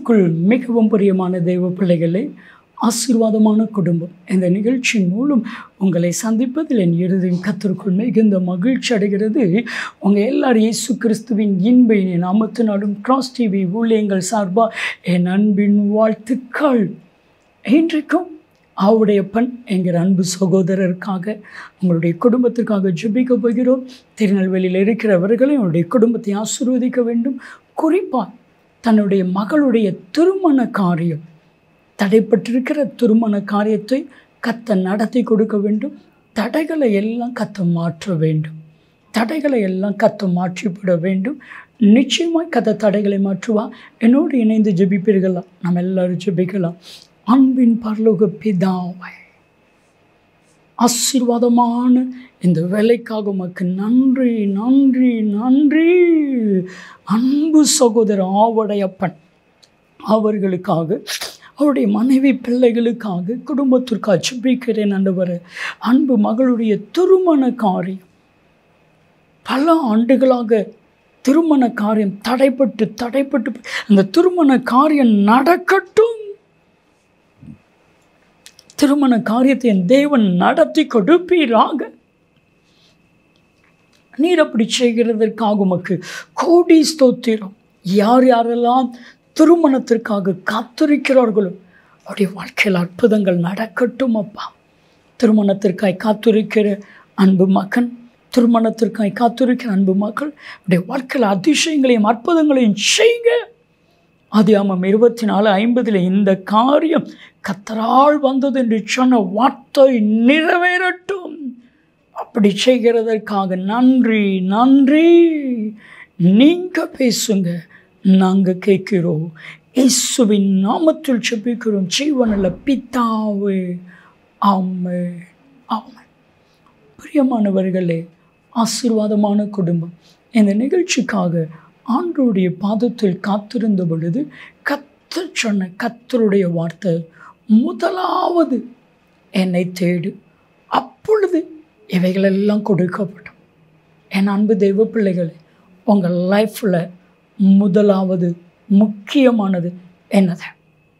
கர்த்தருக்குள் மிகவும் பிரியமான தெய்வ பிள்ளைகளே ஆசீர்வாதமான குடும்பம் இந்த நிகழ்ச்சியின் மூலம் உங்களை சந்திப்பதில் என் இறுதியும் கத்தருக்குள் மிகுந்த மகிழ்ச்சி அடைகிறது உங்கள் எல்லாரும் இயேசு கிறிஸ்துவின் இன்பையின் நாமத்தினாலும் கிராஸ் டிவி ஊழியங்கள் சார்பாக என் அன்பின் வாழ்த்துக்கள் இன்றைக்கும் ஆவுடையப்பன் என்கிற அன்பு சகோதரருக்காக உங்களுடைய குடும்பத்திற்காக ஜெபிக்க போகிறோம் திருநெல்வேலியில் இருக்கிறவர்களை உங்களுடைய குடும்பத்தை ஆசீர்வதிக்க வேண்டும் குறிப்பாக தன்னுடைய மகளுடைய திருமண காரியம் தடைப்பட்டிருக்கிற திருமண காரியத்தை கத்த நடத்தி கொடுக்க வேண்டும் தடைகளை எல்லாம் கத்த மாற்ற வேண்டும் தடைகளை எல்லாம் கத்த மாற்றிவிட வேண்டும் நிச்சயமாய் கத்த தடைகளை மாற்றுவா என்னோடு இணைந்து ஜெபிப்பீர்களா நம்ம எல்லாரும் ஜெபிக்கலாம் அன்பின் பரலோக பிதாவை ஆசீர்வாதமான இந்த வேலைக்காக உமக்கு நன்றி நன்றி நன்றி அன்பு சகோதர ஆவடையப்பன் அவர்களுக்காக அவருடைய மனைவி பிள்ளைகளுக்காக குடும்பத்திற்காக ஜெபிக்கிறேன் ஆண்டவர் அன்பு மகளுடைய திருமண காரியம் பல ஆண்டுகளாக திருமண காரியம் தடைப்பட்டு தடைப்பட்டு அந்த திருமண காரியம் நடக்கட்டும் திருமண காரியத்தை என் தேவன் நடத்தி கொடுப்பீராக நீர் அப்படி செய்கிறதற்காக உமக்கு கோடி ஸ்தோத்திரம் யார் யாரெல்லாம் திருமணத்திற்காக காத்திருக்கிறார்களோ அவருடைய வாழ்க்கையில் அற்புதங்கள் நடக்கட்டும் அப்பா திருமணத்திற்காய் காத்திருக்கிற அன்பு மகன் திருமணத்திற்காய் காத்திருக்கிற அன்பு மக்கள் அவருடைய வாழ்க்கையில் அதிசயங்களையும் அற்புதங்களையும் செய்க அதியாமம் இருபத்தி நாலு ஐம்பதில் இந்த காரியம் கத்தரால் வந்தது என்று சொன்ன வார்த்தை நிறைவேறட்டும் அப்படி செய்கிறதற்காக நன்றி நன்றி நீங்கள் பேசுங்க நாங்கள் கேட்கிறோம் இயேசுவின் நாமத்தில் செபிக்கிறோம் ஜீவனில் பித்தாவே ஆமை ஆமை பிரியமானவர்களே ஆசீர்வாதமான குடும்பம் இந்த நிகழ்ச்சிக்காக ஆண்டோடைய பாதத்தில் காத்திருந்த பொழுது கத்து சொன்ன கத்தருடைய வார்த்தை முதலாவது என்னை தேடு அப்பொழுது இவைகளெல்லாம் கொடுக்கப்படும் என் அன்பு தெய்வ பிள்ளைகளே உங்கள் லைஃப்பில் முதலாவது முக்கியமானது என்னது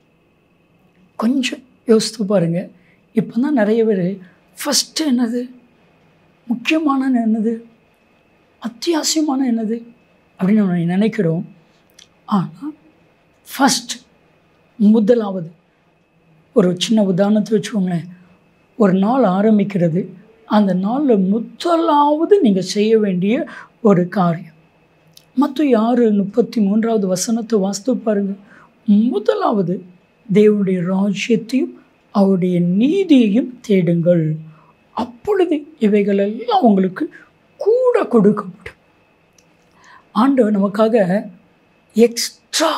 கொஞ்சம் யோசித்து பாருங்கள் இப்போ தான் நிறைய பேர் ஃபஸ்ட்டு என்னது முக்கியமான என்னது அத்தியாவசியமான என்னது அப்படின்னு நம்ம நினைக்கிறோம் ஆனால் ஃபஸ்ட் முதலாவது ஒரு சின்ன உதாரணத்தை வச்சுக்கோங்களேன் ஒரு நாள் ஆரம்பிக்கிறது அந்த நாளில் முதலாவது நீங்கள் செய்ய வேண்டிய ஒரு காரியம் மற்ற யார் முப்பத்தி மூன்றாவது வசனத்தை வாஸ்து பாருங்கள் முதலாவது தேவனுடைய ராஜ்யத்தையும் அவருடைய நீதியையும் தேடுங்கள் அப்பொழுது இவைகளெல்லாம் உங்களுக்கு கூட கொடுக்கப்படும் ஆண்டவர் நமக்காக எக்ஸ்ட்ரா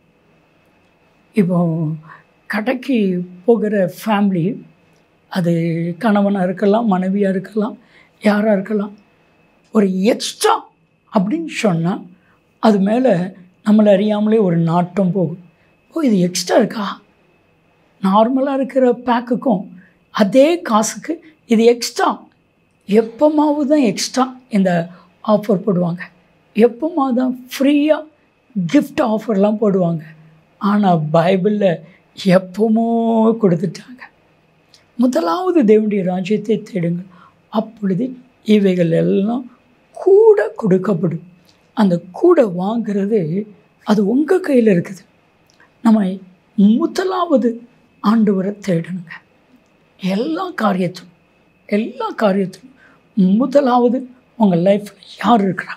இப்போ கடைக்கு போகிற ஃபேமிலி அது கணவனாக இருக்கலாம் மனைவியாக இருக்கலாம் யாராக இருக்கலாம் ஒரு எக்ஸ்ட்ரா அப்படின்னு சொன்னால் அது மேலே நம்மளை அறியாமலே ஒரு நாட்டம் போகும் ஓ இது எக்ஸ்ட்ரா இருக்கா நார்மலாக இருக்கிற பேக்குக்கும் அதே காசுக்கு இது எக்ஸ்ட்ரா எப்போமாவது தான் எக்ஸ்ட்ரா இந்த ஆஃபர் போடுவாங்க எப்போமா தான் ஃப்ரீயாக கிஃப்ட் ஆஃபர்லாம் போடுவாங்க ஆனால் பைபிளில் எப்போமோ கொடுத்துட்டாங்க முதலாவது தேவனுடைய ராஜ்யத்தை தேடுங்கள் அப்பொழுது இவைகள் எல்லாம் கூட கொடுக்கப்படும் அந்த கூட வாங்கிறது அது உங்கள் கையில் இருக்குது நம்ம முதலாவது ஆண்டவரை தேடணுங்க எல்லா காரியத்திலும் எல்லா காரியத்திலும் முதலாவது உங்கள் லைஃப்பில் யார் இருக்கிறா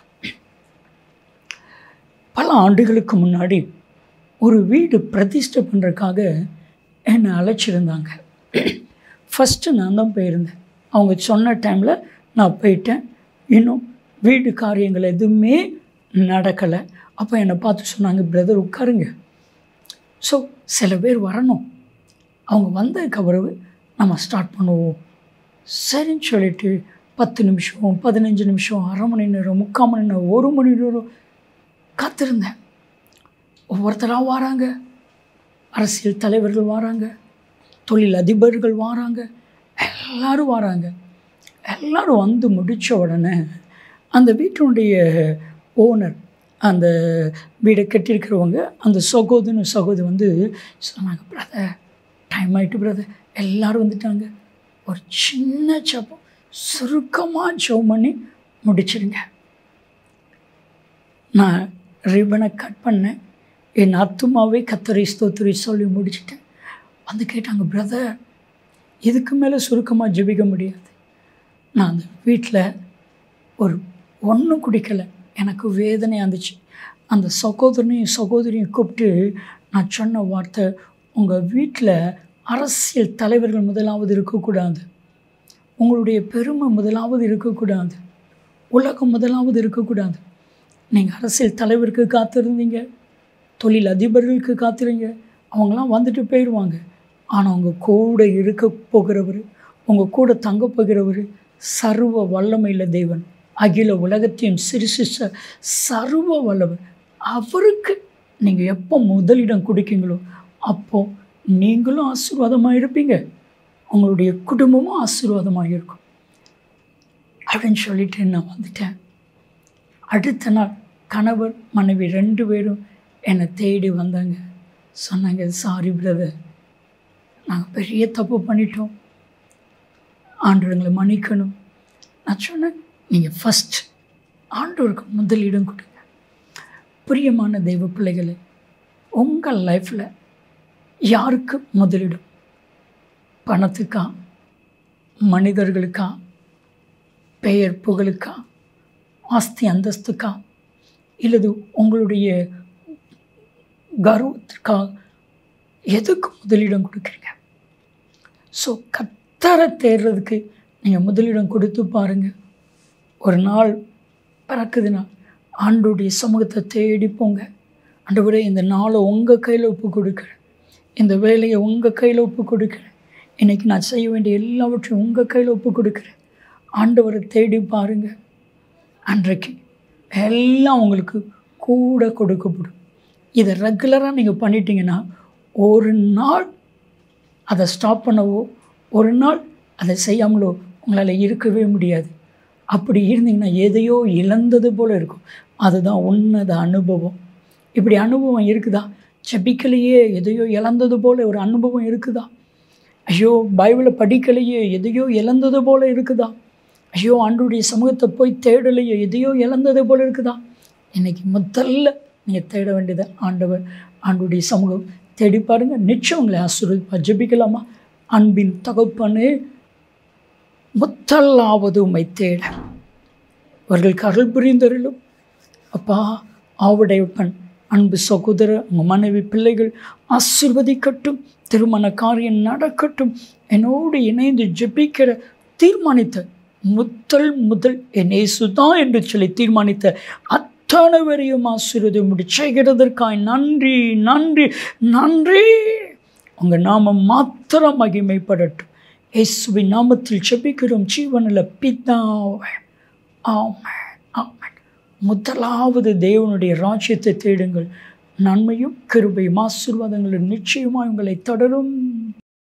பல ஆண்டுகளுக்கு முன்னாடி ஒரு வீடு பிரதிஷ்டை பண்ணுறதுக்காக என்னை அழைச்சிருந்தாங்க ஃபஸ்ட்டு நான் தான் போயிருந்தேன் அவங்க சொன்ன டைமில் நான் போயிட்டேன் இன்னும் வீடு காரியங்கள் எதுவுமே நடக்கலை அப்போ என்னை பார்த்து சொன்னாங்க பிரதர் உட்காருங்க ஸோ சில பேர் வரணும் அவங்க வந்ததுக்கு பிறகு நம்ம ஸ்டார்ட் பண்ணுவோம் சரின்னு சொல்லிட்டு பத்து நிமிஷம் பதினஞ்சு நிமிஷம் அரை மணி நேரம் முக்கால் மணி நேரம் ஒரு மணி நேரம் காத்திருந்தேன் ஒவ்வொருத்தராக வராங்க அரசியல் தலைவர்கள் வராங்க தொழில் அதிபர்கள் வராங்க எல்லாரும் வராங்க எல்லாரும் வந்து முடித்த உடனே அந்த வீட்டினுடைய ஓனர் அந்த வீடை கட்டியிருக்கிறவங்க அந்த சகோதரன் சகோதரி வந்து சொன்னாங்க பிரதர் டைம் ஆகிட்டு பிரதர் எல்லோரும் வந்துட்டாங்க ஒரு சின்ன ஜபம் சுருக்கமாக ஜெபம் பண்ணி முடிச்சிருங்க நான் ரிப்பனை கட் பண்ணேன் என் ஆத்துமாவே கத்தரை ஸ்தோத்திரி சொல்லி முடிச்சிட்டேன் வந்து கேட்டாங்க பிரதர் இதுக்கு மேலே சுருக்கமாக ஜெபிக்க முடியாது நான் அந்த வீட்டில் ஒரு ஒன்றும் குடிக்கலை எனக்கு வேதனையாக இருந்துச்சு அந்த சகோதரனையும் சகோதரியும் கூப்பிட்டு நான் சொன்ன வார்த்தை உங்கள் வீட்டில் அரசியல் தலைவர்கள் முதலாவது இருக்கக்கூடாது உங்களுடைய பெருமை முதலாவது இருக்கக்கூடாது உலகம் முதலாவது இருக்கக்கூடாது நீங்கள் அரசியல் தலைவருக்கு காத்திருந்தீங்க தொழில் அதிபர்களுக்கு காத்திருங்க அவங்களாம் வந்துட்டு போயிடுவாங்க ஆனால் உங்கள் கூட இருக்க போகிறவர் உங்கள் கூட தங்க போகிறவர் சர்வ வல்லமையில் தேவன் அகில உலகத்தையும் சிறுசிச்ச சர்வ வல்லவர் அவருக்கு நீங்கள் எப்போ முதலிடம் கொடுக்கீங்களோ அப்போது நீங்களும் ஆசீர்வாதமாக இருப்பீங்க உங்களுடைய குடும்பமும் ஆசீர்வாதமாக இருக்கும் அப்படின்னு சொல்லிட்டு நான் வந்துட்டேன் அடுத்த நாள் கணவர் மனைவி ரெண்டு பேரும் என்னை தேடி வந்தாங்க சொன்னாங்க சாரி பிரதர் நாங்கள் பெரிய தப்பு பண்ணிட்டோம் ஆண்டவங்களை மன்னிக்கணும் நான் சொன்னேன் நீங்கள் ஃபஸ்ட் ஆண்டவருக்கு முதலிடம் கொடுங்க பிரியமான தெய்வ பிள்ளைகளை உங்கள் லைஃப்பில் யாருக்கு முதலிடம் பணத்துக்கா மனிதர்களுக்கா பெயர் புகழுக்கா ஆஸ்தி அந்தஸ்துக்கா இல்லது உங்களுடைய கர்வத்திற்கா எதுக்கு முதலிடம் கொடுக்குறீங்க ஸோ கத்தரை தேடுறதுக்கு நீங்கள் முதலிடம் கொடுத்து பாருங்கள் ஒரு நாள் பிறக்குதுன்னா ஆண்டுடைய சமூகத்தை தேடி போங்க ஆண்டவரே இந்த நாளை உங்கள் கையில் ஒப்பு கொடுக்குறேன் இந்த வேலையை உங்கள் கையில் ஒப்பு கொடுக்குறேன் இன்றைக்கி நான் செய்ய வேண்டிய எல்லாவற்றையும் உங்கள் கையில் ஒப்பு கொடுக்குறேன் ஆண்டவரை தேடி பாருங்கள் அன்றைக்கு எல்லாம் உங்களுக்கு கூட கொடுக்கப்படும் இதை ரெகுலராக நீங்கள் பண்ணிட்டீங்கன்னா ஒரு நாள் அதை ஸ்டாப் பண்ணவோ ஒரு நாள் அதை செய்யாமலோ உங்களால் இருக்கவே முடியாது அப்படி இருந்தீங்கன்னா எதையோ இழந்தது போல் இருக்கும் அதுதான் உன்னத அனுபவம் இப்படி அனுபவம் இருக்குதா ஜபிக்கலையே எதையோ இழந்தது போல் ஒரு அனுபவம் இருக்குதா ஐயோ பைபிளை படிக்கலையே எதையோ இழந்தது போல் இருக்குதா ஐயோ ஆண்டுடைய சமூகத்தை போய் தேடலையே எதையோ இழந்தது போல் இருக்குதா இன்றைக்கி முதல்ல நீங்கள் தேட வேண்டியது ஆண்டவர் ஆண்டுடைய சமூகம் தேடி பாருங்கள் நிச்சயம் உங்களை ஆசீர்வதிப்பா ஜெபிக்கலாமா அன்பின் தகப்பனே முத்தல்லாவது உம்மை தேட அவர்களுக்கு அருள் புரிந்தருளும் அப்பா ஆவுடையப்பன் அன்பு சகோதரர் உங்கள் மனைவி பிள்ளைகள் ஆசிர்வதிக்கட்டும் திருமண காரியம் நடக்கட்டும் என்னோடு இணைந்து ஜெபிக்கிற தீர்மானித்த முதல் முதல் என் இயேசுதான் என்று சொல்லி தீர்மானித்த அத்தனை வரையும் ஆசீர்வதி முடி செய்கிறதற்காய் நன்றி நன்றி நன்றி உங்கள் நாமம் மாத்திரம் மகிமைப்படட்டும் இயேசுவின் நாமத்தில் ஜெபிக்கிறோம் ஜீவனில் பிதாவே ஆமென் ஆமென் முதலாவது தேவனுடைய ராஜ்யத்தை தேடுங்கள் நன்மையும் கிருபையும் ஆசீர்வாதங்களும் நிச்சயமாக உங்களை தொடரும்